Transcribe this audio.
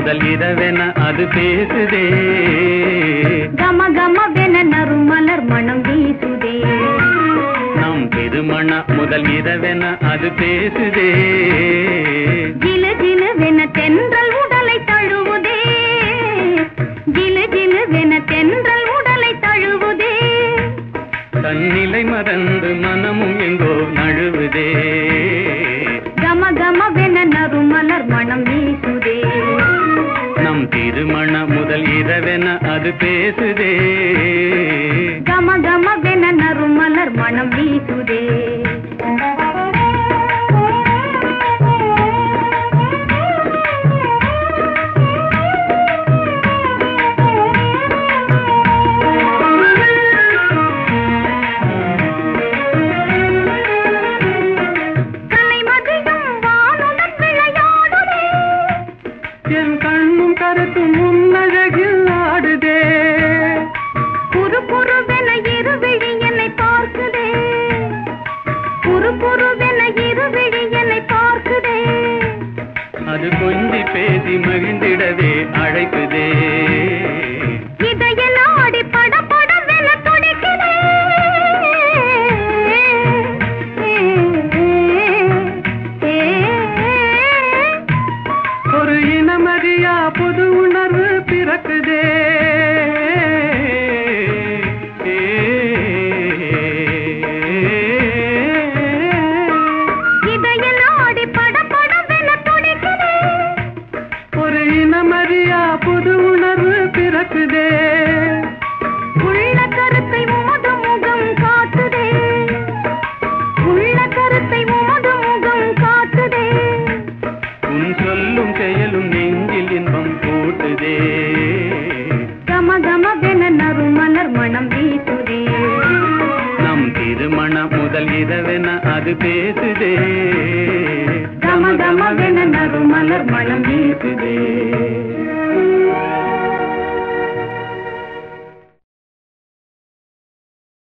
முதல் இரவென அது பேசுதே கம கமவென நறுமலர் மனம் வீசுதே நம் திருமண முதல் இரவென அது பேசுதே ஜிலு ஜிலுவென தென்றல் உடலை தழுவுதே ஜிலு ஜிலுவென தென்றல் உடலை தழுவுதே தன்னிலை மறந்து மனமும் எங்கோ நழுவுதே கம கமவென நறுமலர் மனம் வீசுதே நம் திருமண முதல் இரவென அது பேசுதே கம கமவென நறுமலர் மனம் வீசுதே கலைமதியும் வானுடன் விளையாடுதே என் கண்ணும் கருத்தும் முன்னழகில் ஆடுதே குறு குருவென இருவிழி என்னை பார்க்குதே குறு குருவென இருவிழி என்னை பார்க்குதே அது கொஞ்சி பேசி மகிழ்ந்திடவே அழைக்குதே இதய நாடி பட படவென துடிக்குதே ஒரு இனமறியா புது உணர்வு பிறக்குதே இதய நாடி பட படவென துடிக்குதே ஒரு இனமறியா புது உணர்வு பிறக்குதே உள்ள கருத்தை உமது முகம் காட்டுதே உள்ள கருத்தை உமது முகம் காட்டுதே உன் சொல்லும் செயலும் நெஞ்சில் இன்பம் கூட்டுதே கம கமவென நறுமலர் மனம் வீசுதே நம் திருமண முதல் இரவென அது பேசுதே கம கமவென நறுமலர் மனம் வீசுதே